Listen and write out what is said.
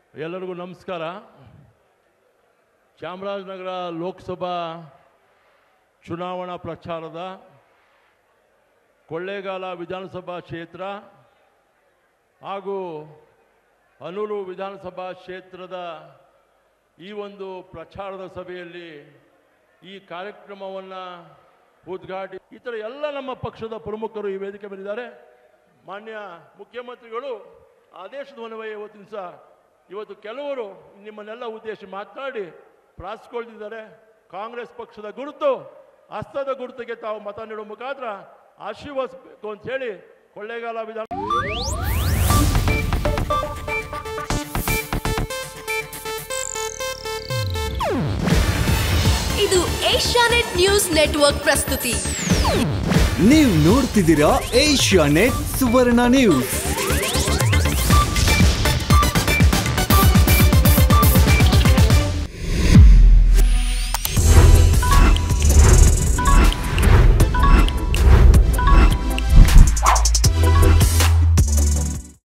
ಎಲ್ಲರಿಗೂ ನಮಸ್ಕಾರ ಚಾಮರಾಜನಗರ ಲೋಕಸಭಾ ಚುನಾವಣಾ ಪ್ರಚಾರದ ಕೊಳ್ಳೇಗಾಲ ವಿಧಾನಸಭಾ ಕ್ಷೇತ್ರ ಹಾಗೂ ಅನೂರು ವಿಧಾನಸಭಾ ಕ್ಷೇತ್ರದ ಈ ಒಂದು ಪ್ರಚಾರದ ಸಭೆಯಲ್ಲಿ ಈ ಕಾರ್ಯಕ್ರಮವನ್ನು ಉದ್ಘಾಟಿ ಈ ಥರ ಎಲ್ಲ ನಮ್ಮ ಪಕ್ಷದ ಪ್ರಮುಖರು ಈ ವೇದಿಕೆ ಬಂದಿದ್ದಾರೆ ಮಾನ್ಯ ಮುಖ್ಯಮಂತ್ರಿಗಳು ಆದೇಶದ ಅನ್ವಯ ಇವತ್ತಿನ ಸಹ ಇವತ್ತು ಕೆಲವರು ನಿಮ್ಮನ್ನೆಲ್ಲ ಉದ್ದೇಶಿಸಿ ಮಾತನಾಡಿ ಪ್ರಾರ್ಥಿಸ್ಕೊಳ್ತಿದ್ದಾರೆ ಕಾಂಗ್ರೆಸ್ ಪಕ್ಷದ ಗುರುತು ಹಸ್ತದ ಗುರುತಿಗೆ ತಾವು ಮತ ನೀಡುವ ಮುಖಾಂತರ ಆಶೀರ್ವದಿಸಬೇಕು ಅಂತ ಹೇಳಿ ಕೊಳ್ಳೇಗಾಲ ವಿಧಾನ ಇದು ಏಷ್ಯಾನೆಟ್ ನ್ಯೂಸ್ ನೆಟ್ವರ್ಕ್ ಪ್ರಸ್ತುತಿ ನೀವು ನೋಡ್ತಿದ್ದೀರಾ ಏಷ್ಯಾ ನೆಟ್ ಸುವರ್ಣ ನ್ಯೂಸ್